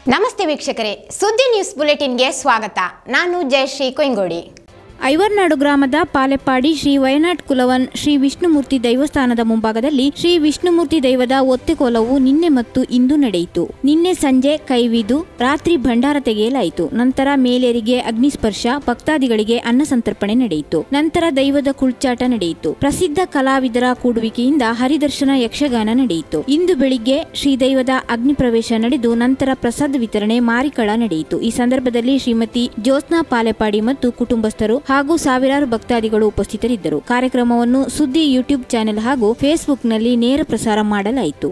ನಮಸ್ತೆ ವೀಕ್ಷಕರೇ ಸುದ್ದಿ ನ್ಯೂಸ್ ಬುಲೆಟಿನ್ಗೆ ಸ್ವಾಗತ ನಾನು ಜಯಶ್ರೀ ಕೊಯ್ಗೋಡಿ ಐವರ್ನಾಡು ಗ್ರಾಮದ ಪಾಲೆಪ್ಪಾಡಿ ಶ್ರೀ ವಯನಾಡ್ ಕುಲವನ್ ಶ್ರೀ ವಿಷ್ಣುಮೂರ್ತಿ ದೈವಸ್ಥಾನದ ಮುಂಭಾಗದಲ್ಲಿ ಶ್ರೀ ವಿಷ್ಣುಮೂರ್ತಿ ದೈವದ ಒತ್ತೆಕೋಲವು ನಿನ್ನೆ ಮತ್ತು ಇಂದು ನಡೆಯಿತು ನಿನ್ನೆ ಸಂಜೆ ಕೈವಿದು ರಾತ್ರಿ ಭಂಡಾರ ತೆಗೆಯಲಾಯಿತು ನಂತರ ಮೇಲೇರಿಗೆ ಅಗ್ನಿಸ್ಪರ್ಶ ಭಕ್ತಾದಿಗಳಿಗೆ ಅನ್ನ ಸಂತರ್ಪಣೆ ನಡೆಯಿತು ನಂತರ ದೈವದ ಕುಳ್ಚಾಟ ನಡೆಯಿತು ಪ್ರಸಿದ್ಧ ಕಲಾವಿದರ ಕೂಡುವಿಕೆಯಿಂದ ಹರಿದರ್ಶನ ಯಕ್ಷಗಾನ ನಡೆಯಿತು ಇಂದು ಬೆಳಿಗ್ಗೆ ಶ್ರೀ ದೈವದ ಅಗ್ನಿ ಪ್ರವೇಶ ನಡೆದು ನಂತರ ಪ್ರಸಾದ ವಿತರಣೆ ಮಾರಿಕಳ ನಡೆಯಿತು ಈ ಸಂದರ್ಭದಲ್ಲಿ ಶ್ರೀಮತಿ ಜ್ಯೋತ್ಸ್ನಾ ಪಾಲೆಪಾಡಿ ಮತ್ತು ಕುಟುಂಬಸ್ಥರು ಹಾಗೂ ಸಾವಿರಾರು ಭಕ್ತಾದಿಗಳು ಉಪಸ್ಥಿತರಿದ್ದರು ಕಾರ್ಯಕ್ರಮವನ್ನು ಸುದ್ದಿ ಯೂಟ್ಯೂಬ್ ಚಾನೆಲ್ ಹಾಗೂ ಫೇಸ್ಬುಕ್ನಲ್ಲಿ ನೇರ ಪ್ರಸಾರ ಮಾಡಲಾಯಿತು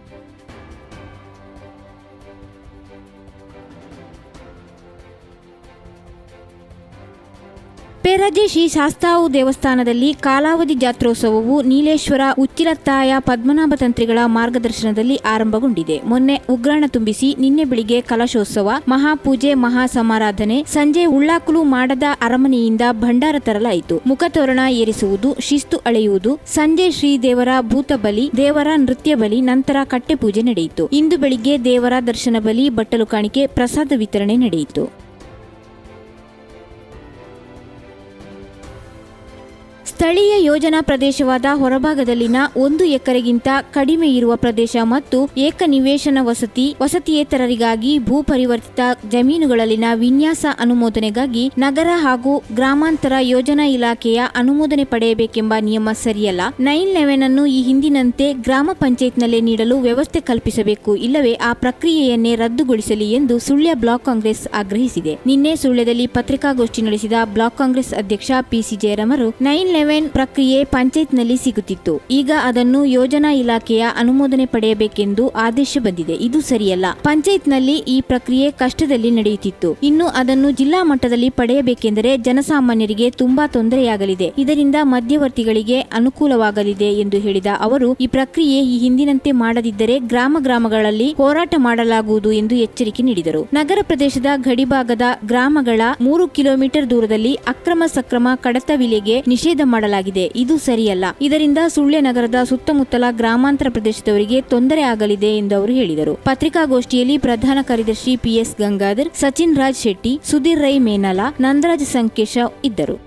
ಪೇರಾಜೆ ಶ್ರೀ ಶಾಸ್ತಾವು ದೇವಸ್ಥಾನದಲ್ಲಿ ಕಾಲಾವಧಿ ಜಾತ್ರೋತ್ಸವವು ನೀಲೇಶ್ವರ ಉಚ್ಚಿಲತ್ತಾಯ ಪದ್ಮನಾಭ ತಂತ್ರಿಗಳ ಮಾರ್ಗದರ್ಶನದಲ್ಲಿ ಆರಂಭಗೊಂಡಿದೆ ಮೊನ್ನೆ ಉಗ್ರಾಣ ತುಂಬಿಸಿ ನಿನ್ನೆ ಬೆಳಿಗ್ಗೆ ಕಲಶೋತ್ಸವ ಮಹಾಪೂಜೆ ಮಹಾ ಸಮಾರಾಧನೆ ಸಂಜೆ ಉಳ್ಳಾಕುಲು ಮಾಡದ ಅರಮನೆಯಿಂದ ಭಂಡಾರ ತರಲಾಯಿತು ಮುಖತೋರಣ ಏರಿಸುವುದು ಶಿಸ್ತು ಅಳೆಯುವುದು ಸಂಜೆ ಶ್ರೀ ದೇವರ ಭೂತ ಬಲಿ ದೇವರ ನೃತ್ಯ ಬಲಿ ನಂತರ ಕಟ್ಟೆ ಪೂಜೆ ನಡೆಯಿತು ಇಂದು ಬೆಳಿಗ್ಗೆ ದೇವರ ದರ್ಶನ ಬಲಿ ಬಟ್ಟಲು ಕಾಣಿಕೆ ಪ್ರಸಾದ ವಿತರಣೆ ನಡೆಯಿತು ಸ್ಥಳೀಯ ಯೋಜನಾ ಪ್ರದೇಶವಾದ ಹೊರಭಾಗದಲ್ಲಿನ ಒಂದು ಎಕರೆಗಿಂತ ಕಡಿಮೆ ಇರುವ ಪ್ರದೇಶ ಮತ್ತು ಏಕ ನಿವೇಶನ ವಸತಿ ವಸತಿಯೇತರರಿಗಾಗಿ ಭೂ ಪರಿವರ್ತಿತ ಜಮೀನುಗಳಲ್ಲಿನ ವಿನ್ಯಾಸ ಅನುಮೋದನೆಗಾಗಿ ನಗರ ಹಾಗೂ ಗ್ರಾಮಾಂತರ ಯೋಜನಾ ಇಲಾಖೆಯ ಅನುಮೋದನೆ ಪಡೆಯಬೇಕೆಂಬ ನಿಯಮ ಸರಿಯಲ್ಲ ನೈನ್ ಲೆವೆನ್ ಅನ್ನು ಈ ಹಿಂದಿನಂತೆ ಗ್ರಾಮ ಪಂಚಾಯತ್ನಲ್ಲೇ ನೀಡಲು ವ್ಯವಸ್ಥೆ ಕಲ್ಪಿಸಬೇಕು ಇಲ್ಲವೇ ಆ ಪ್ರಕ್ರಿಯೆಯನ್ನೇ ರದ್ದುಗೊಳಿಸಲಿ ಎಂದು ಸುಳ್ಯ ಬ್ಲಾಕ್ ಕಾಂಗ್ರೆಸ್ ಆಗ್ರಹಿಸಿದೆ ನಿನ್ನೆ ಸುಳ್ಯದಲ್ಲಿ ಪತ್ರಿಕಾಗೋಷ್ಠಿ ನಡೆಸಿದ ಬ್ಲಾಕ್ ಕಾಂಗ್ರೆಸ್ ಅಧ್ಯಕ್ಷ ಪಿಸಿ ಜಯರಾಮರು ನೈನ್ ಲೆವೆನ್ ಪ್ರಕ್ರಿಯೆ ಪಂಚಾಯತ್ನಲ್ಲಿ ಸಿಗುತ್ತಿತ್ತು ಈಗ ಅದನ್ನು ಯೋಜನಾ ಇಲಾಖೆಯ ಅನುಮೋದನೆ ಪಡೆಯಬೇಕೆಂದು ಆದೇಶ ಬಂದಿದೆ ಇದು ಸರಿಯಲ್ಲ ಪಂಚಾಯತ್ನಲ್ಲಿ ಈ ಪ್ರಕ್ರಿಯೆ ಕಷ್ಟದಲ್ಲಿ ನಡೆಯುತ್ತಿತ್ತು ಇನ್ನು ಅದನ್ನು ಜಿಲ್ಲಾ ಮಟ್ಟದಲ್ಲಿ ಪಡೆಯಬೇಕೆಂದರೆ ಜನಸಾಮಾನ್ಯರಿಗೆ ತುಂಬಾ ತೊಂದರೆಯಾಗಲಿದೆ ಇದರಿಂದ ಮಧ್ಯವರ್ತಿಗಳಿಗೆ ಅನುಕೂಲವಾಗಲಿದೆ ಎಂದು ಹೇಳಿದ ಅವರು ಈ ಪ್ರಕ್ರಿಯೆ ಈ ಹಿಂದಿನಂತೆ ಮಾಡದಿದ್ದರೆ ಗ್ರಾಮ ಗ್ರಾಮಗಳಲ್ಲಿ ಹೋರಾಟ ಮಾಡಲಾಗುವುದು ಎಂದು ಎಚ್ಚರಿಕೆ ನೀಡಿದರು ನಗರ ಪ್ರದೇಶದ ಗಡಿಭಾಗದ ಗ್ರಾಮಗಳ ಮೂರು ಕಿಲೋಮೀಟರ್ ದೂರದಲ್ಲಿ ಅಕ್ರಮ ಸಕ್ರಮ ಕಡತ ವಿಲೆಗೆ ನಿಷೇಧ ಮಾಡಲಾಗಿದೆ ಇದು ಸರಿಯಲ್ಲ ಇದರಿಂದ ಸುಳ್ಯ ನಗರದ ಸುತ್ತಮುತ್ತಲ ಗ್ರಾಮಾಂತರ ಪ್ರದೇಶದವರಿಗೆ ತೊಂದರೆ ಆಗಲಿದೆ ಎಂದು ಅವರು ಹೇಳಿದರು ಪತ್ರಿಕಾಗೋಷ್ಠಿಯಲ್ಲಿ ಪ್ರಧಾನ ಕಾರ್ಯದರ್ಶಿ ಪಿಎಸ್ ಗಂಗಾಧರ್ ಸಚಿನ್ ರಾಜ್ ಶೆಟ್ಟಿ ಸುಧೀರ್ ರೈ ಮೇನಲ ನಂದರಾಜ್ ಸಂಕೇಶ ಇದ್ದರು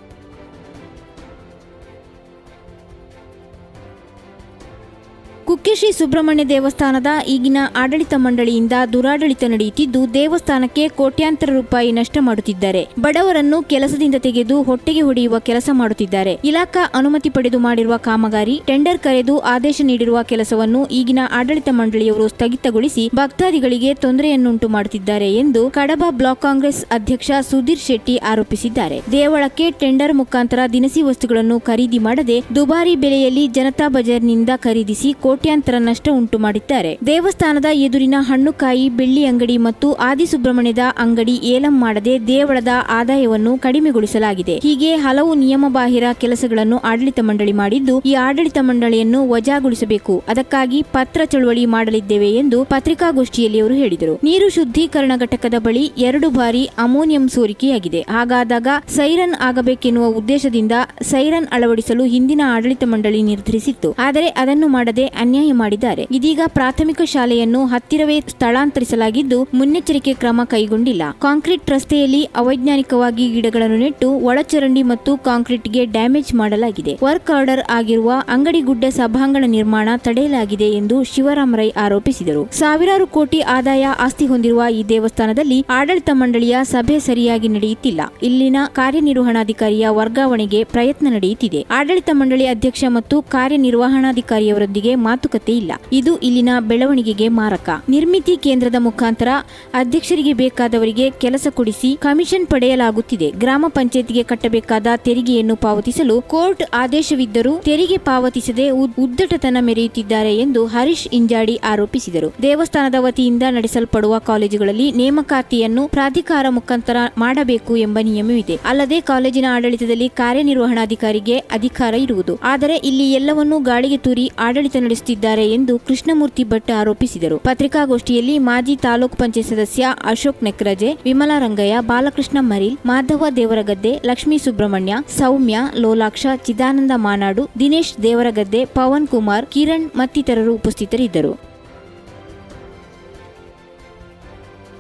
ಕುಕ್ಕೆಶ್ರೀ ಸುಬ್ರಹ್ಮಣ್ಯ ದೇವಸ್ಥಾನದ ಈಗಿನ ಆಡಳಿತ ಮಂಡಳಿಯಿಂದ ದುರಾಡಳಿತ ನಡೆಯುತ್ತಿದ್ದು ದೇವಸ್ಥಾನಕ್ಕೆ ಕೋಟ್ಯಾಂತರ ರೂಪಾಯಿ ನಷ್ಟ ಮಾಡುತ್ತಿದ್ದಾರೆ ಬಡವರನ್ನು ಕೆಲಸದಿಂದ ತೆಗೆದು ಹೊಟ್ಟೆಗೆ ಹೊಡೆಯುವ ಕೆಲಸ ಮಾಡುತ್ತಿದ್ದಾರೆ ಇಲಾಖಾ ಅನುಮತಿ ಪಡೆದು ಮಾಡಿರುವ ಕಾಮಗಾರಿ ಟೆಂಡರ್ ಕರೆದು ಆದೇಶ ನೀಡಿರುವ ಕೆಲಸವನ್ನು ಈಗಿನ ಆಡಳಿತ ಮಂಡಳಿಯವರು ಸ್ಥಗಿತಗೊಳಿಸಿ ಭಕ್ತಾದಿಗಳಿಗೆ ತೊಂದರೆಯನ್ನುಂಟು ಮಾಡುತ್ತಿದ್ದಾರೆ ಎಂದು ಕಡಬ ಬ್ಲಾಕ್ ಕಾಂಗ್ರೆಸ್ ಅಧ್ಯಕ್ಷ ಸುಧೀರ್ ಶೆಟ್ಟಿ ಆರೋಪಿಸಿದ್ದಾರೆ ದೇವಳಕ್ಕೆ ಟೆಂಡರ್ ಮುಖಾಂತರ ದಿನಸಿ ವಸ್ತುಗಳನ್ನು ಖರೀದಿ ಮಾಡದೆ ದುಬಾರಿ ಬೆಲೆಯಲ್ಲಿ ಜನತಾ ಬಜಾರ್ನಿಂದ ಖರೀದಿಸಿ ಕೋಟ್ಯಾಂತರ ನಷ್ಟ ಉಂಟು ಮಾಡಿದ್ದಾರೆ ದೇವಸ್ಥಾನದ ಎದುರಿನ ಹಣ್ಣುಕಾಯಿ ಬೆಳ್ಳಿ ಅಂಗಡಿ ಮತ್ತು ಆದಿಸುಬ್ರಹ್ಮಣ್ಯದ ಅಂಗಡಿ ಏಲಂ ಮಾಡದೆ ದೇವಳದ ಆದಾಯವನ್ನು ಕಡಿಮೆಗೊಳಿಸಲಾಗಿದೆ ಹೀಗೆ ಹಲವು ನಿಯಮಬಾಹಿರ ಕೆಲಸಗಳನ್ನು ಆಡಳಿತ ಮಂಡಳಿ ಮಾಡಿದ್ದು ಈ ಆಡಳಿತ ಮಂಡಳಿಯನ್ನು ವಜಾಗೊಳಿಸಬೇಕು ಅದಕ್ಕಾಗಿ ಪತ್ರ ಚಳುವಳಿ ಮಾಡಲಿದ್ದೇವೆ ಎಂದು ಪತ್ರಿಕಾಗೋಷ್ಠಿಯಲ್ಲಿ ಅವರು ಹೇಳಿದರು ನೀರು ಶುದ್ಧೀಕರಣ ಘಟಕದ ಬಳಿ ಎರಡು ಬಾರಿ ಅಮೋನಿಯಂ ಸೋರಿಕೆಯಾಗಿದೆ ಹಾಗಾದಾಗ ಸೈರನ್ ಆಗಬೇಕೆನ್ನುವ ಉದ್ದೇಶದಿಂದ ಸೈರನ್ ಅಳವಡಿಸಲು ಹಿಂದಿನ ಆಡಳಿತ ಮಂಡಳಿ ನಿರ್ಧರಿಸಿತ್ತು ಆದರೆ ಅದನ್ನು ಮಾಡದೆ ಅನ್ಯಾಯ ಮಾಡಿದ್ದಾರೆ ಇದೀಗ ಪ್ರಾಥಮಿಕ ಶಾಲೆಯನ್ನು ಹತ್ತಿರವೇ ಸ್ಥಳಾಂತರಿಸಲಾಗಿದ್ದು ಮುನ್ನೆಚ್ಚರಿಕೆ ಕ್ರಮ ಕೈಗೊಂಡಿಲ್ಲ ಕಾಂಕ್ರೀಟ್ ರಸ್ತೆಯಲ್ಲಿ ಅವೈಜ್ಞಾನಿಕವಾಗಿ ಗಿಡಗಳನ್ನು ನೆಟ್ಟು ಒಳಚರಂಡಿ ಮತ್ತು ಕಾಂಕ್ರೀಟ್ಗೆ ಡ್ಯಾಮೇಜ್ ಮಾಡಲಾಗಿದೆ ವರ್ಕ್ ಆರ್ಡರ್ ಆಗಿರುವ ಅಂಗಡಿಗುಡ್ಡ ಸಭಾಂಗಣ ನಿರ್ಮಾಣ ತಡೆಯಲಾಗಿದೆ ಎಂದು ಶಿವರಾಮ ರೈ ಆರೋಪಿಸಿದರು ಸಾವಿರಾರು ಕೋಟಿ ಆದಾಯ ಆಸ್ತಿ ಹೊಂದಿರುವ ಈ ದೇವಸ್ಥಾನದಲ್ಲಿ ಆಡಳಿತ ಮಂಡಳಿಯ ಸಭೆ ಸರಿಯಾಗಿ ನಡೆಯುತ್ತಿಲ್ಲ ಇಲ್ಲಿನ ಕಾರ್ಯನಿರ್ವಹಣಾಧಿಕಾರಿಯ ವರ್ಗಾವಣೆಗೆ ಪ್ರಯತ್ನ ನಡೆಯುತ್ತಿದೆ ಆಡಳಿತ ಮಂಡಳಿ ಅಧ್ಯಕ್ಷ ಮತ್ತು ಕಾರ್ಯನಿರ್ವಹಣಾಧಿಕಾರಿಯವರೊಂದಿಗೆ ಮಾತುಕತೆ ಇಲ್ಲ ಇದು ಇಲ್ಲಿನ ಬೆಳವಣಿಗೆಗೆ ಮಾರಕ ನಿರ್ಮಿತಿ ಕೇಂದ್ರದ ಮುಖಾಂತರ ಅಧ್ಯಕ್ಷರಿಗೆ ಬೇಕಾದವರಿಗೆ ಕೆಲಸ ಕೊಡಿಸಿ ಕಮಿಷನ್ ಪಡೆಯಲಾಗುತ್ತಿದೆ ಗ್ರಾಮ ಪಂಚಾಯತ್ಗೆ ಕಟ್ಟಬೇಕಾದ ತೆರಿಗೆಯನ್ನು ಪಾವತಿಸಲು ಕೋರ್ಟ್ ಆದೇಶವಿದ್ದರೂ ತೆರಿಗೆ ಪಾವತಿಸದೆ ಉದ್- ಉದ್ದಟತನ ಮೆರೆಯುತ್ತಿದ್ದಾರೆ ಎಂದು ಹರೀಶ್ ಇಂಜಾಡಿ ಆರೋಪಿಸಿದರು ದೇವಸ್ಥಾನದ ವತಿಯಿಂದ ನಡೆಸಲ್ಪಡುವ ಕಾಲೇಜುಗಳಲ್ಲಿ ನೇಮಕಾತಿಯನ್ನು ಪ್ರಾಧಿಕಾರ ಮುಖಾಂತರ ಮಾಡಬೇಕು ಎಂಬ ನಿಯಮವಿದೆ ಅಲ್ಲದೆ ಕಾಲೇಜಿನ ಆಡಳಿತದಲ್ಲಿ ಕಾರ್ಯನಿರ್ವಹಣಾಧಿಕಾರಿಗೆ ಅಧಿಕಾರ ಇರುವುದು ಆದರೆ ಇಲ್ಲಿ ಎಲ್ಲವನ್ನೂ ಗಾಳಿಗೆ ತೂರಿ ಆಡಳಿತ ನಡೆಸುತ್ತಿದ್ದಾರೆ ಎಂದು ಕೃಷ್ಣಮೂರ್ತಿ ಭಟ್ ಆರೋಪಿಸಿದರು ಪತ್ರಿಕಾಗೋಷ್ಠಿಯಲ್ಲಿ ಮಾಜಿ ತಾಲೂಕು ಪಂಚಾಯತ್ ಸದಸ್ಯ ಅಶೋಕ್ ನೆಕ್ರಜೆ ವಿಮಲಾ ರಂಗಯ್ಯ ಬಾಲಕೃಷ್ಣ ಮರಿಲ್ ಮಾಧವ ದೇವರಗದ್ದೆ ಲಕ್ಷ್ಮೀ ಸುಬ್ರಹ್ಮಣ್ಯ ಸೌಮ್ಯ ಲೋಲಾಕ್ಷ ಚಿದಾನಂದ ಮಾನಾಡು ದಿನೇಶ್ ದೇವರಗದ್ದೆ ಪವನ್ ಕುಮಾರ್ ಕಿರಣ್ ಮತ್ತಿತರರು ಉಪಸ್ಥಿತರಿದ್ದರು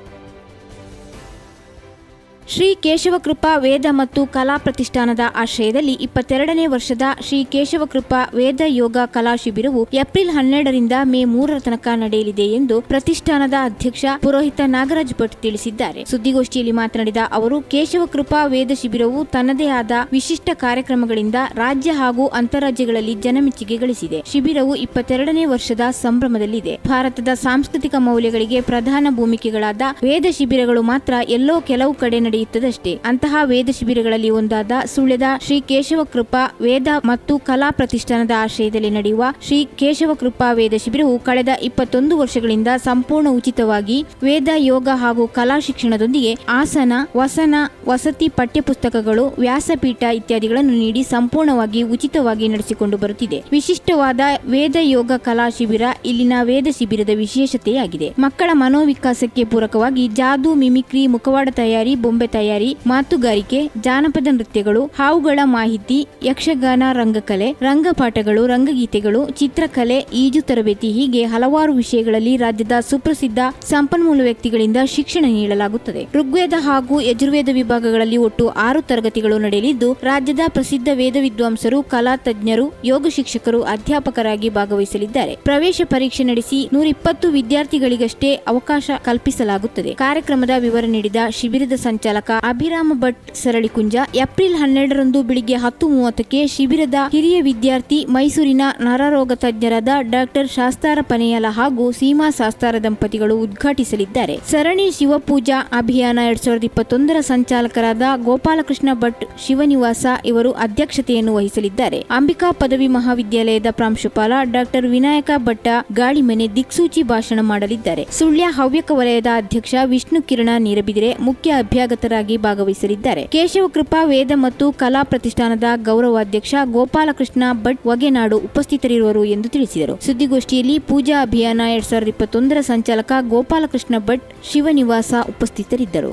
ಶ್ರೀ ಕೇಶವಕೃಪಾ ವೇದ ಮತ್ತು ಕಲಾ ಪ್ರತಿಷ್ಠಾನದ ಆಶ್ರಯದಲ್ಲಿ ಇಪ್ಪತ್ತೆರಡನೇ ವರ್ಷದ ಶ್ರೀ ಕೇಶವಕೃಪಾ ವೇದ ಯೋಗ ಕಲಾ ಶಿಬಿರವು ಏಪ್ರಿಲ್ ಹನ್ನೆರಡರಿಂದ ಮೇ ಮೂರರ ತನಕ ನಡೆಯಲಿದೆ ಎಂದು ಪ್ರತಿಷ್ಠಾನದ ಅಧ್ಯಕ್ಷ ಪುರೋಹಿತ ನಾಗರಾಜ್ ಭಟ್ ತಿಳಿಸಿದ್ದಾರೆ ಸುದ್ದಿಗೋಷ್ಠಿಯಲ್ಲಿ ಮಾತನಾಡಿದ ಅವರು ಕೇಶವಕೃಪಾ ವೇದ ಶಿಬಿರವು ತನ್ನದೇ ಆದ ವಿಶಿಷ್ಟ ಕಾರ್ಯಕ್ರಮಗಳಿಂದ ರಾಜ್ಯ ಹಾಗೂ ಅಂತಾರಾಜ್ಯಗಳಲ್ಲಿ ಜನಮೆಚ್ಚುಗೆ ಗಳಿಸಿದೆ ಶಿಬಿರವು ಇಪ್ಪತ್ತೆರಡನೇ ವರ್ಷದ ಸಂಭ್ರಮದಲ್ಲಿದೆ ಭಾರತದ ಸಾಂಸ್ಕೃತಿಕ ಮೌಲ್ಯಗಳಿಗೆ ಪ್ರಧಾನ ಭೂಮಿಕೆಗಳಾದ ವೇದ ಶಿಬಿರಗಳು ಮಾತ್ರ ಎಲ್ಲೋ ಕೆಲವು ಕಡೆ ನಡೆಯುತ್ತದಷ್ಟೇ ಅಂತಹ ವೇದ ಶಿಬಿರಗಳಲ್ಲಿ ಒಂದಾದ ಸುಳ್ಯದ ಶ್ರೀ ಕೇಶವ ಕೃಪಾ ವೇದ ಮತ್ತು ಕಲಾ ಪ್ರತಿಷ್ಠಾನದ ಆಶ್ರಯದಲ್ಲಿ ನಡೆಯುವ ಶ್ರೀ ಕೇಶವ ಕೃಪಾ ವೇದ ಶಿಬಿರವು ಕಳೆದ ಇಪ್ಪತ್ತೊಂದು ವರ್ಷಗಳಿಂದ ಸಂಪೂರ್ಣ ಉಚಿತವಾಗಿ ವೇದ ಯೋಗ ಹಾಗೂ ಕಲಾ ಶಿಕ್ಷಣದೊಂದಿಗೆ ಆಸನ ವಸನ ವಸತಿ ಪಠ್ಯಪುಸ್ತಕಗಳು ವ್ಯಾಸಪೀಠ ಇತ್ಯಾದಿಗಳನ್ನು ನೀಡಿ ಸಂಪೂರ್ಣವಾಗಿ ಉಚಿತವಾಗಿ ನಡೆಸಿಕೊಂಡು ಬರುತ್ತಿದೆ ವಿಶಿಷ್ಟವಾದ ವೇದ ಯೋಗ ಕಲಾ ಶಿಬಿರ ಇಲ್ಲಿನ ವೇದ ಶಿಬಿರದ ವಿಶೇಷತೆಯಾಗಿದೆ ಮಕ್ಕಳ ಮನೋವಿಕಾಸಕ್ಕೆ ಪೂರಕವಾಗಿ ಜಾದು ಮಿಮಿಕ್ರಿ ಮುಖವಾಡ ತಯಾರಿ ಬೊಂಬೆ ತಯಾರಿ ಮಾತುಗಾರಿಕೆ ಜಾನಪದ ನೃತ್ಯಗಳು ಹಾವುಗಳ ಮಾಹಿತಿ ಯಕ್ಷಗಾನ ರಂಗಕಲೆ ರಂಗಪಾಠಗಳು ರಂಗಗೀತೆಗಳು ಚಿತ್ರಕಲೆ ಈಜು ತರಬೇತಿ ಹೀಗೆ ಹಲವಾರು ವಿಷಯಗಳಲ್ಲಿ ರಾಜ್ಯದ ಸುಪ್ರಸಿದ್ಧ ಸಂಪನ್ಮೂಲ ವ್ಯಕ್ತಿಗಳಿಂದ ಶಿಕ್ಷಣ ನೀಡಲಾಗುತ್ತದೆ ಋಗ್ವೇದ ಹಾಗೂ ಯಜುರ್ವೇದ ವಿಭಾಗಗಳಲ್ಲಿ ಒಟ್ಟು ಆರು ತರಗತಿಗಳು ನಡೆಯಲಿದ್ದು ರಾಜ್ಯದ ಪ್ರಸಿದ್ಧ ವೇದ ವಿದ್ವಾಂಸರು ಕಲಾ ತಜ್ಞರು ಯೋಗ ಶಿಕ್ಷಕರು ಅಧ್ಯಾಪಕರಾಗಿ ಭಾಗವಹಿಸಲಿದ್ದಾರೆ ಪ್ರವೇಶ ಪರೀಕ್ಷೆ ನಡೆಸಿ ನೂರಿಪ್ಪತ್ತು ವಿದ್ಯಾರ್ಥಿಗಳಿಗಷ್ಟೇ ಅವಕಾಶ ಕಲ್ಪಿಸಲಾಗುತ್ತದೆ ಕಾರ್ಯಕ್ರಮದ ವಿವರ ನೀಡಿದ ಶಿಬಿರದ ಸಂಚಾಲಕ ಅಭಿರಾಮ ಭಟ್ ಸರಳಿಕುಂಜ ಏಪ್ರಿಲ್ ಹನ್ನೆರಡರಂದು ಬೆಳಿಗ್ಗೆ ಹತ್ತು ಮೂವತ್ತಕ್ಕೆ ಶಿಬಿರದ ಹಿರಿಯ ವಿದ್ಯಾರ್ಥಿ ಮೈಸೂರಿನ ನರರೋಗ ತಜ್ಞರಾದ ಡಾಕ್ಟರ್ ಶಾಸ್ತಾರ ಪನೆಯಲ ಹಾಗೂ ಸೀಮಾ ಶಾಸ್ತಾರ ದಂಪತಿಗಳು ಉದ್ಘಾಟಿಸಲಿದ್ದಾರೆ ಸರಣಿ ಶಿವಪೂಜಾ ಅಭಿಯಾನ ಎರಡ್ ಸಾವಿರದ ಇಪ್ಪತ್ತೊಂದರ ಸಂಚಾಲಕರಾದ ಗೋಪಾಲಕೃಷ್ಣ ಭಟ್ ಶಿವನಿವಾಸ ಇವರು ಅಧ್ಯಕ್ಷತೆಯನ್ನು ವಹಿಸಲಿದ್ದಾರೆ ಅಂಬಿಕಾ ಪದವಿ ಮಹಾವಿದ್ಯಾಲಯದ ಪ್ರಾಂಶುಪಾಲ ಡಾಕ್ಟರ್ ವಿನಾಯಕ ಭಟ್ಟ ಗಾಳಿಮನೆ ದಿಕ್ಸೂಚಿ ಭಾಷಣ ಮಾಡಲಿದ್ದಾರೆ ಸುಳ್ಯ ಹವ್ಯಕ ವಲಯದ ಅಧ್ಯಕ್ಷ ವಿಷ್ಣು ಕಿರಣ ನೀರಬಿದಿರೆ ಮುಖ್ಯ ಅಭ್ಯಾಗತರಾಗಿ ಭಾಗವಹಿಸಲಿದ್ದಾರೆ ಕೇಶವ ಕೃಪಾ ವೇದ ಮತ್ತು ಕಲಾ ಪ್ರತಿಷ್ಠಾನದ ಗೌರವಾಧ್ಯಕ್ಷ ಗೋಪಾಲಕೃಷ್ಣ ಭಟ್ ವಗೆನಾಡು ಉಪಸ್ಥಿತರಿರುವರು ಎಂದು ತಿಳಿಸಿದರು ಸುದ್ದಿಗೋಷ್ಠಿಯಲ್ಲಿ ಪೂಜಾ ಅಭಿಯಾನ ಎರಡ್ ಸಾವಿರದ ಇಪ್ಪತ್ತೊಂದರ ಸಂಚಾಲಕ ಗೋಪಾಲಕೃಷ್ಣ ಭಟ್ ಶಿವನಿವಾಸ ಉಪಸ್ಥಿತರಿದ್ದರು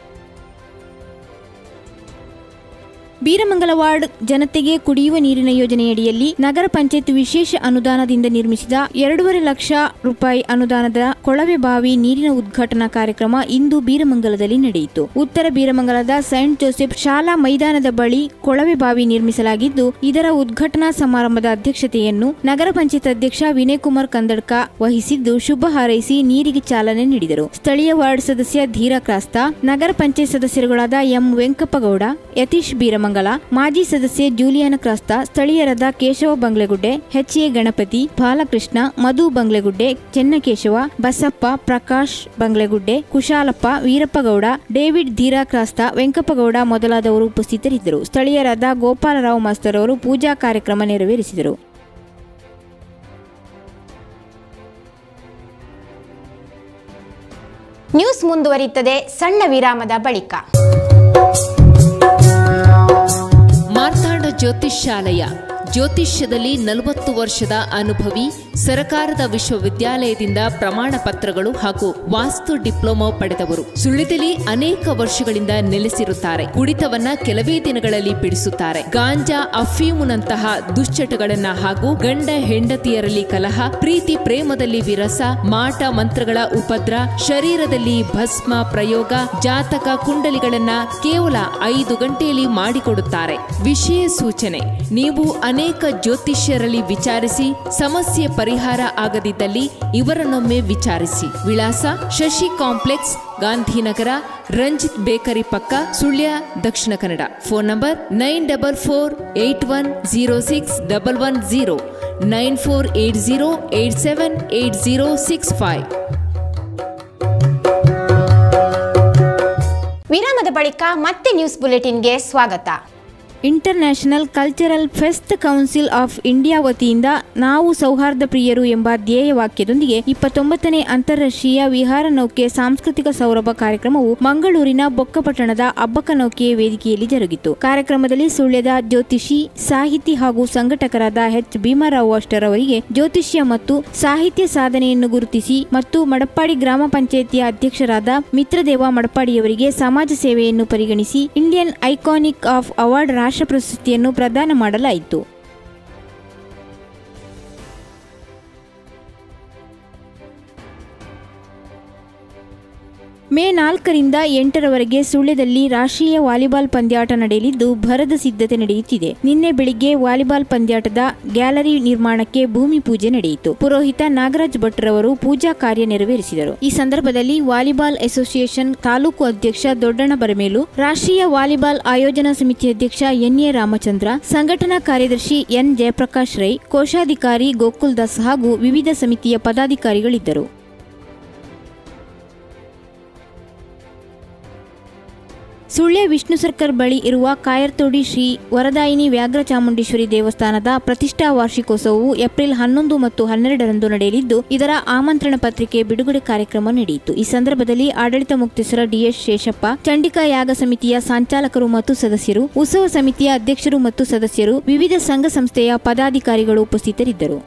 ಬೀರಮಂಗಲ ವಾರ್ಡ್ ಜನತೆಗೆ ಕುಡಿಯುವ ನೀರಿನ ಯೋಜನೆಯಡಿಯಲ್ಲಿ ನಗರ ಪಂಚಾಯತ್ ವಿಶೇಷ ಅನುದಾನದಿಂದ ನಿರ್ಮಿಸಿದ ಎರಡೂವರೆ ಲಕ್ಷ ರೂಪಾಯಿ ಅನುದಾನದ ಕೊಳವೆ ಬಾವಿ ನೀರಿನ ಉದ್ಘಾಟನಾ ಕಾರ್ಯಕ್ರಮ ಇಂದು ಬೀರಮಂಗಲದಲ್ಲಿ ನಡೆಯಿತು ಉತ್ತರ ಬೀರಮಂಗಲದ ಸೈಂಟ್ ಜೋಸೆಫ್ ಶಾಲಾ ಮೈದಾನದ ಬಳಿ ಕೊಳವೆ ಬಾವಿ ನಿರ್ಮಿಸಲಾಗಿದ್ದು ಇದರ ಉದ್ಘಾಟನಾ ಸಮಾರಂಭದ ಅಧ್ಯಕ್ಷತೆಯನ್ನು ನಗರ ಪಂಚಾಯತ್ ಅಧ್ಯಕ್ಷ ವಿನಯ್ ಕುಮಾರ್ ಕಂದಡ್ಕ ವಹಿಸಿದ್ದು ಶುಭ ಹಾರೈಸಿ ನೀರಿಗೆ ಚಾಲನೆ ನೀಡಿದರು ಸ್ಥಳೀಯ ವಾರ್ಡ್ ಸದಸ್ಯ ಧೀರಾ ಕ್ರಾಸ್ತ ನಗರ ಪಂಚಾಯತ್ ಸದಸ್ಯರುಗಳಾದ ಎಂ ವೆಂಕಪ್ಪಗೌಡ ಯತೀಶ್ ಬೀರಮಂಗಲ ಮಾಜಿ ಸದಸ್ಯೆ ಜೂಲಿಯಾನ ಕ್ರಾಸ್ತ ಸ್ಥಳೀಯರಾದ Keshava Banglegudde H A Ganapathi Balakrishna Madhu Banglegudde Chennakeshava Basappa Prakash Banglegudde Kushalappa Veerappagowda David Dheera Crasta Venkappagowda ಮೊದಲಾದವರು ಉಪಸ್ಥಿತರಿದ್ದರು ಸ್ಥಳೀಯರಾದ ಗೋಪಾಲರಾವ್ ಮಾಸ್ತರ್ ಅವರು ಪೂಜಾ ಕಾರ್ಯಕ್ರಮ ನೆರವೇರಿಸಿದರು ನ್ಯೂಸ್ ಮುಂದುವರಿಯುತ್ತದೆ ಸಣ್ಣ ವಿರಾಮದ ಬಳಿಕ ಮಾರ್ತಾಂಡ ಜ್ಯೋತಿಷ್ಯಾಲಯ ಜ್ಯೋತಿಷ್ಯದಲ್ಲಿ ನಲವತ್ತು ವರ್ಷದ ಅನುಭವಿ ಸರಕಾರದ ವಿಶ್ವವಿದ್ಯಾಲಯದಿಂದ ಪ್ರಮಾಣ ಪತ್ರಗಳು ಹಾಗೂ ವಾಸ್ತು ಡಿಪ್ಲೊಮಾ ಪಡೆದವರು ಸುಳ್ಯದಲ್ಲಿ ಅನೇಕ ವರ್ಷಗಳಿಂದ ನೆಲೆಸಿರುತ್ತಾರೆ ಕುಡಿತವನ್ನ ಕೆಲವೇ ದಿನಗಳಲ್ಲಿ ಬಿಡಿಸುತ್ತಾರೆ ಗಾಂಜಾ ಅಫೀಮುನಂತಹ ದುಶ್ಚಟಗಳನ್ನ ಹಾಗೂ ಗಂಡ ಹೆಂಡತಿಯರಲ್ಲಿ ಕಲಹ ಪ್ರೀತಿ ಪ್ರೇಮದಲ್ಲಿ ವಿರಸ ಮಾಟ ಮಂತ್ರಗಳ ಉಪದ್ರ ಶರೀರದಲ್ಲಿ ಭಸ್ಮ ಪ್ರಯೋಗ ಜಾತಕ ಕುಂಡಲಿಗಳನ್ನ ಕೇವಲ ಐದು ಗಂಟೆಯಲ್ಲಿ ಮಾಡಿಕೊಡುತ್ತಾರೆ ವಿಷಯ ಸೂಚನೆ ನೀವು ಅನೇಕ ಜ್ಯೋತಿಷ್ಯರಲ್ಲಿ ವಿಚಾರಿಸಿ ಸಮಸ್ಯೆ ಪರಿಹಾರ ಆಗದಿದ್ದಲ್ಲಿ ಇವರನ್ನೊಮ್ಮೆ ವಿಚಾರಿಸಿ ವಿಳಾಸ ಶಶಿ ಕಾಂಪ್ಲೆಕ್ಸ್ ಗಾಂಧಿನಗರ ರಂಜಿತ್ ಬೇಕರಿ ಪಕ್ಕ Sullia Dakshina Kannada phone number nine double four eight one zero six double one zero nine four eight zero eight seven eight zero six five ವಿರಾಮದ ಬಳಿಕ ಮತ್ತೆ ನ್ಯೂಸ್ ಬುಲೆಟಿನ್ಗೆ ಸ್ವಾಗತ international cultural fest council of India ವತಿಯಿಂದ ನಾವು ಸೌಹಾರ್ದ ಪ್ರಿಯರು ಎಂಬ ಧ್ಯೇಯ ವಾಕ್ಯದೊಂದಿಗೆ ಇಪ್ಪತ್ತೊಂಬತ್ತನೇ ಅಂತಾರಾಷ್ಟ್ರೀಯ ವಿಹಾರ ನೌಕೆ ಸಾಂಸ್ಕೃತಿಕ ಸೌರಭ ಕಾರ್ಯಕ್ರಮವು ಮಂಗಳೂರಿನ ಬೊಕ್ಕಪಟ್ಟಣದ ಅಬ್ಬಕ್ಕ ನೌಕೆಯ ವೇದಿಕೆಯಲ್ಲಿ ಜರುಗಿತು ಕಾರ್ಯಕ್ರಮದಲ್ಲಿ ಸುಳ್ಯದ ಜ್ಯೋತಿಷಿ ಸಾಹಿತಿ ಹಾಗೂ ಸಂಘಟಕರಾದ ಎಚ್ ಭೀಮರಾವ್ ಅಷ್ಟರ್ ಅವರಿಗೆ ಜ್ಯೋತಿಷ್ಯ ಮತ್ತು ಸಾಹಿತ್ಯ ಸಾಧನೆಯನ್ನು ಗುರುತಿಸಿ ಮತ್ತು ಮಡಪ್ಪಾಡಿ ಗ್ರಾಮ ಪಂಚಾಯಿತಿಯ ಅಧ್ಯಕ್ಷರಾದ ಮಿತ್ರದೇವ ಮಡಪ್ಪಾಡಿಯವರಿಗೆ ಸಮಾಜ ಸೇವೆಯನ್ನು ಪರಿಗಣಿಸಿ ಇಂಡಿಯನ್ ಐಕಾನಿಕ್ ಆಫ್ ಅವಾರ್ಡ್ ರಾಷ್ಟ್ರ ಪ್ರಶಸ್ತಿಯನ್ನು ಪ್ರದಾನ ಮಾಡಲಾಯಿತು ಮೇ ನಾಲ್ಕರಿಂದ ಎಂಟರವರೆಗೆ ಸುಳ್ಯದಲ್ಲಿ ರಾಷ್ಟ್ರೀಯ ವಾಲಿಬಾಲ್ ಪಂದ್ಯಾಟ ನಡೆಯಲಿದ್ದು ಭರದ ಸಿದ್ಧತೆ ನಡೆಯುತ್ತಿದೆ ನಿನ್ನೆ ಬೆಳಿಗ್ಗೆ ವಾಲಿಬಾಲ್ ಪಂದ್ಯಾಟದ ಗ್ಯಾಲರಿ ನಿರ್ಮಾಣಕ್ಕೆ ಭೂಮಿ ಪೂಜೆ ನಡೆಯಿತು ಪುರೋಹಿತ ನಾಗರಾಜ್ ಭಟ್ರವರು ಪೂಜಾ ಕಾರ್ಯ ನೆರವೇರಿಸಿದರು ಈ ಸಂದರ್ಭದಲ್ಲಿ ವಾಲಿಬಾಲ್ ಅಸೋಸಿಯೇಷನ್ ತಾಲೂಕು ಅಧ್ಯಕ್ಷ ದೊಡ್ಡಣ್ಣ ಬರಮೇಲು ರಾಷ್ಟ್ರೀಯ ವಾಲಿಬಾಲ್ ಆಯೋಜನಾ ಸಮಿತಿ ಅಧ್ಯಕ್ಷ ಎನ್ ಎ ರಾಮಚಂದ್ರ ಸಂಘಟನಾ ಕಾರ್ಯದರ್ಶಿ ಎನ್ ಜಯಪ್ರಕಾಶ್ ರೈ ಕೋಶಾಧಿಕಾರಿ ಗೋಕುಲ್ ದಾಸ್ ಹಾಗೂ ವಿವಿಧ ಸಮಿತಿಯ ಪದಾಧಿಕಾರಿಗಳಿದ್ದರು ಸುಳ್ಯ ವಿಷ್ಣು ಸರ್ಕಲ್ ಬಳಿ ಇರುವ ಕಾಯರ್ತೋಡಿ ಶ್ರೀ ವರದಾಯಿನಿ ವ್ಯಾಘ್ರ ಚಾಮುಂಡೇಶ್ವರಿ ದೇವಸ್ಥಾನದ ಪ್ರತಿಷ್ಠಾ ವಾರ್ಷಿಕೋತ್ಸವವು ಏಪ್ರಿಲ್ ಹನ್ನೊಂದು ಮತ್ತು ಹನ್ನೆರಡರಂದು ನಡೆಯಲಿದ್ದು ಇದರ ಆಮಂತ್ರಣ ಪತ್ರಿಕೆ ಬಿಡುಗಡೆ ಕಾರ್ಯಕ್ರಮ ನಡೆಯಿತು ಈ ಸಂದರ್ಭದಲ್ಲಿ ಆಡಳಿತ ಮುಕ್ತೇಶ್ವರ ಡಿಎಸ್ ಶೇಷಪ್ಪ ಚಂಡಿಕಾ ಯಾಗ ಸಮಿತಿಯ ಸಂಚಾಲಕರು ಮತ್ತು ಸದಸ್ಯರು ಉತ್ಸವ ಸಮಿತಿಯ ಅಧ್ಯಕ್ಷರು ಮತ್ತು ಸದಸ್ಯರು ವಿವಿಧ ಸಂಘ ಸಂಸ್ಥೆಯ ಪದಾಧಿಕಾರಿಗಳು ಉಪಸ್ಥಿತರಿದ್ದರು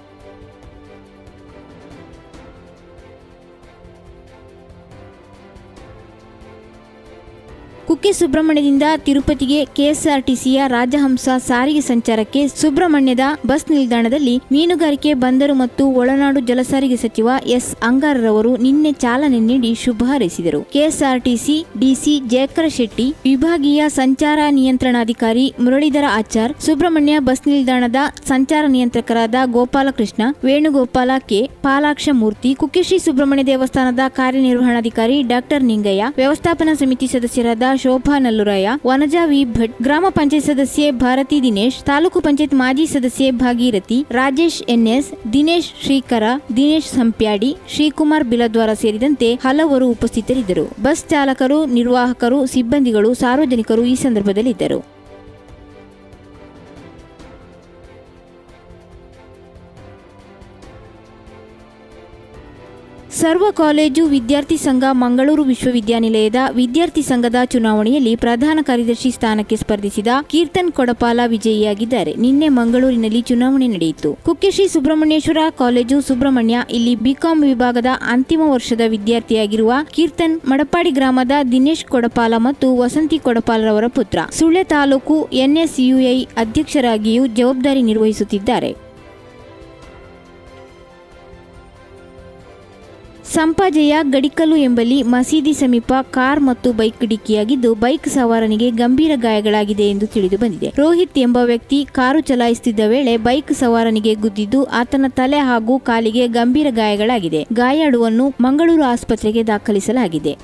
ಕುಕ್ಕೆ ಸುಬ್ರಹ್ಮಣ್ಯದಿಂದ ತಿರುಪತಿಗೆ ಕೆಎಸ್ಆರ್ಟಿಸಿಯ ರಾಜಹಂಸ ಸಾರಿಗೆ ಸಂಚಾರಕ್ಕೆ ಸುಬ್ರಹ್ಮಣ್ಯದ ಬಸ್ ನಿಲ್ದಾಣದಲ್ಲಿ ಮೀನುಗಾರಿಕೆ ಬಂದರು ಮತ್ತು ಒಳನಾಡು ಜಲಸಾರಿಗೆ ಸಚಿವ ಎಸ್ ಅಂಗಾರರವರು ನಿನ್ನೆ ಚಾಲನೆ ನೀಡಿ ಶುಭ ಹಾರೈಸಿದರು ಕೆಎಸ್ಆರ್ಟಿಸಿ ಡಿಸಿ ಜಯಕರ ಶೆಟ್ಟಿ ವಿಭಾಗೀಯ ಸಂಚಾರ ನಿಯಂತ್ರಣಾಧಿಕಾರಿ ಮುರಳೀಧರ ಆಚಾರ್ ಸುಬ್ರಹ್ಮಣ್ಯ ಬಸ್ ನಿಲ್ದಾಣದ ಸಂಚಾರ ನಿಯಂತ್ರಕರಾದ ಗೋಪಾಲಕೃಷ್ಣ ವೇಣುಗೋಪಾಲ ಕೆ ಪಾಲಾಕ್ಷ ಮೂರ್ತಿ ಕುಕ್ಕೆಶ್ರೀ ಸುಬ್ರಹ್ಮಣ್ಯ ದೇವಸ್ಥಾನದ ಕಾರ್ಯನಿರ್ವಹಣಾಧಿಕಾರಿ ಡಾಕ್ಟರ್ ನಿಂಗಯ್ಯ ವ್ಯವಸ್ಥಾಪನಾ ಸಮಿತಿ ಸದಸ್ಯರಾದ ಶೋಭಾ ನಲ್ಲುರಾಯ ವನಜಾ ವಿ ಭಟ್ ಗ್ರಾಮ ಪಂಚಾಯತ್ ಸದಸ್ಯೆ ಭಾರತಿ ದಿನೇಶ್ ತಾಲೂಕು ಪಂಚಾಯತ್ ಮಾಜಿ ಸದಸ್ಯೆ ಭಾಗೀರಥಿ ರಾಜೇಶ್ ಎನ್ಎಸ್ ದಿನೇಶ್ ಶ್ರೀಕರ ದಿನೇಶ್ ಸಂಪ್ಯಾಡಿ ಶ್ರೀಕುಮಾರ್ ಬಿಲದ್ವಾರ ಸೇರಿದಂತೆ ಹಲವರು ಉಪಸ್ಥಿತರಿದ್ದರು ಬಸ್ ಚಾಲಕರು ನಿರ್ವಾಹಕರು ಸಿಬ್ಬಂದಿಗಳು ಸಾರ್ವಜನಿಕರು ಈ ಸಂದರ್ಭದಲ್ಲಿದ್ದರು ಸರ್ವ ಕಾಲೇಜು ವಿದ್ಯಾರ್ಥಿ ಸಂಘ ಮಂಗಳೂರು ವಿಶ್ವವಿದ್ಯಾನಿಲಯದ ವಿದ್ಯಾರ್ಥಿ ಸಂಘದ ಚುನಾವಣೆಯಲ್ಲಿ ಪ್ರಧಾನ ಕಾರ್ಯದರ್ಶಿ ಸ್ಥಾನಕ್ಕೆ ಸ್ಪರ್ಧಿಸಿದ ಕೀರ್ತನ್ ಕೊಡಪಾಲ ವಿಜಯಿಯಾಗಿದ್ದಾರೆ ನಿನ್ನೆ ಮಂಗಳೂರಿನಲ್ಲಿ ಚುನಾವಣೆ ನಡೆಯಿತು ಕುಕ್ಕೆಶ್ರೀ ಸುಬ್ರಹ್ಮಣ್ಯೇಶ್ವರ ಕಾಲೇಜು ಸುಬ್ರಹ್ಮಣ್ಯ ಇಲ್ಲಿ ಬಿಕಾಂ ವಿಭಾಗದ ಅಂತಿಮ ವರ್ಷದ ವಿದ್ಯಾರ್ಥಿಯಾಗಿರುವ ಕೀರ್ತನ್ ಮಡಪಾಡಿ ಗ್ರಾಮದ ದಿನೇಶ್ ಕೊಡಪಾಲ ಮತ್ತು ವಸಂತಿ ಕೊಡಪಾಲರವರ ಪುತ್ರ ಸುಳ್ಯ ತಾಲೂಕು ಎನ್ಎಸ್ಯುಐ ಅಧ್ಯಕ್ಷರಾಗಿಯೂ ಜವಾಬ್ದಾರಿ ನಿರ್ವಹಿಸುತ್ತಿದ್ದಾರೆ ಸಂಪಾಜೆಯ ಗಡಿಕಲ್ಲು ಎಂಬಲ್ಲಿ ಮಸೀದಿ ಸಮೀಪ ಕಾರ್ ಮತ್ತು ಬೈಕ್ ಡಿಕ್ಕಿಯಾಗಿದ್ದು ಬೈಕ್ ಸವಾರನಿಗೆ ಗಂಭೀರ ಗಾಯಗಳಾಗಿದೆ ಎಂದು ತಿಳಿದು ಬಂದಿದೆ ರೋಹಿತ್ ಎಂಬ ವ್ಯಕ್ತಿ ಕಾರು ಚಲಾಯಿಸುತ್ತಿದ್ದ ವೇಳೆ ಬೈಕ್ ಸವಾರನಿಗೆ ಗುದ್ದಿದ್ದು ಆತನ ತಲೆ ಹಾಗೂ ಕಾಲಿಗೆ ಗಂಭೀರ ಗಾಯಗಳಾಗಿದೆ ಗಾಯಾಳುವನ್ನು ಮಂಗಳೂರು ಆಸ್ಪತ್ರೆಗೆ ದಾಖಲಿಸಲಾಗಿದೆ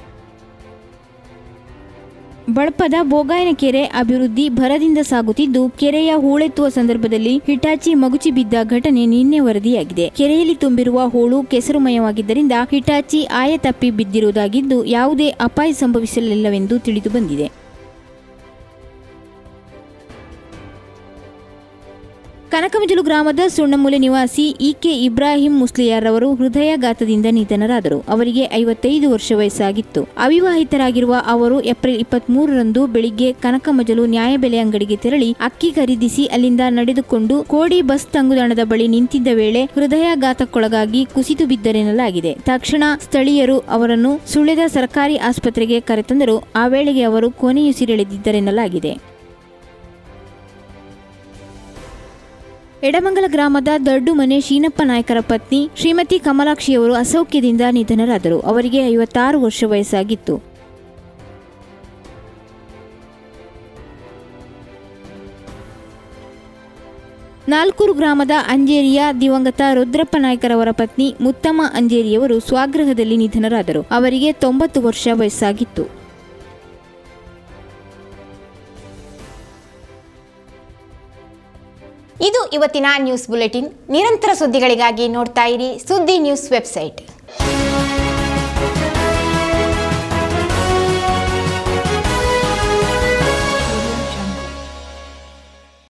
ಬಳಪದ ಬೋಗಾಯನ ಕೆರೆ ಅಭಿವೃದ್ಧಿ ಭರದಿಂದ ಸಾಗುತ್ತಿದ್ದು ಕೆರೆಯ ಹೂಳೆತ್ತುವ ಸಂದರ್ಭದಲ್ಲಿ ಹಿಟಾಚಿ ಮಗುಚಿ ಬಿದ್ದ ಘಟನೆ ನಿನ್ನೆ ವರದಿಯಾಗಿದೆ ಕೆರೆಯಲ್ಲಿ ತುಂಬಿರುವ ಹೂಳು ಕೆಸರುಮಯವಾಗಿದ್ದರಿಂದ ಹಿಟಾಚಿ ಆಯ ತಪ್ಪಿ ಬಿದ್ದಿರುವುದಾಗಿದ್ದು ಯಾವುದೇ ಅಪಾಯ ಸಂಭವಿಸಲಿಲ್ಲವೆಂದು ತಿಳಿದು ಬಂದಿದೆ ಕನಕಮಜಲು ಗ್ರಾಮದ ಸುಣ್ಣಮೂಲೆ ನಿವಾಸಿ ಇಕೆ ಇಬ್ರಾಹಿಂ ಮುಸ್ಲಿಯಾರವರು ಹೃದಯಾಘಾತದಿಂದ ನಿಧನರಾದರು ಅವರಿಗೆ ಐವತ್ತೈದು ವರ್ಷ ವಯಸ್ಸಾಗಿತ್ತು ಅವಿವಾಹಿತರಾಗಿರುವ ಅವರು ಏಪ್ರಿಲ್ ಇಪ್ಪತ್ತ್ ಮೂರರಂದು ಬೆಳಿಗ್ಗೆ ಕನಕಮಜಲು ನ್ಯಾಯಬೆಲೆ ಅಂಗಡಿಗೆ ತೆರಳಿ ಅಕ್ಕಿ ಖರೀದಿಸಿ ಅಲ್ಲಿಂದ ನಡೆದುಕೊಂಡು ಕೋಡಿ ಬಸ್ ತಂಗುದಾಣದ ಬಳಿ ನಿಂತಿದ್ದ ವೇಳೆ ಹೃದಯಾಘಾತಕ್ಕೊಳಗಾಗಿ ಕುಸಿದು ಬಿದ್ದರೆನ್ನಲಾಗಿದೆ ತಕ್ಷಣ ಸ್ಥಳೀಯರು ಅವರನ್ನು ಸುಳ್ಯದ ಸರ್ಕಾರಿ ಆಸ್ಪತ್ರೆಗೆ ಕರೆತಂದರು ಆ ವೇಳೆಗೆ ಅವರು ಕೊನೆಯುಸಿರೆಳೆದಿದ್ದರೆನ್ನಲಾಗಿದೆ ಎಡಮಂಗಲ ಗ್ರಾಮದ ದೊಡ್ಡು ಮನೆ ಶೀನಪ್ಪ ನಾಯಕರ ಪತ್ನಿ ಶ್ರೀಮತಿ ಕಮಲಾಕ್ಷಿಯವರು ಅಸೌಖ್ಯದಿಂದ ನಿಧನರಾದರು ಅವರಿಗೆ ಐವತ್ತಾರು ವರ್ಷ ವಯಸ್ಸಾಗಿತ್ತು ನಾಲ್ಕೂರು ಗ್ರಾಮದ ಅಂಜೇರಿಯ ದಿವಂಗತ ರುದ್ರಪ್ಪ ನಾಯ್ಕರವರ ಪತ್ನಿ ಮುತ್ತಮ್ಮ ಅಂಜೇರಿಯವರು ಸ್ವಗೃಹದಲ್ಲಿ ನಿಧನರಾದರು ಅವರಿಗೆ ತೊಂಬತ್ತು ವರ್ಷ ವಯಸ್ಸಾಗಿತ್ತು ಇದು ಇವತ್ತಿನ ನ್ಯೂಸ್ ಬುಲೆಟಿನ್ ನಿರಂತರ ಸುದ್ದಿಗಳಿಗಾಗಿ ನೋಡ್ತಾ ಇರಿ ಸುದ್ದಿ ನ್ಯೂಸ್ ವೆಬ್ಸೈಟ್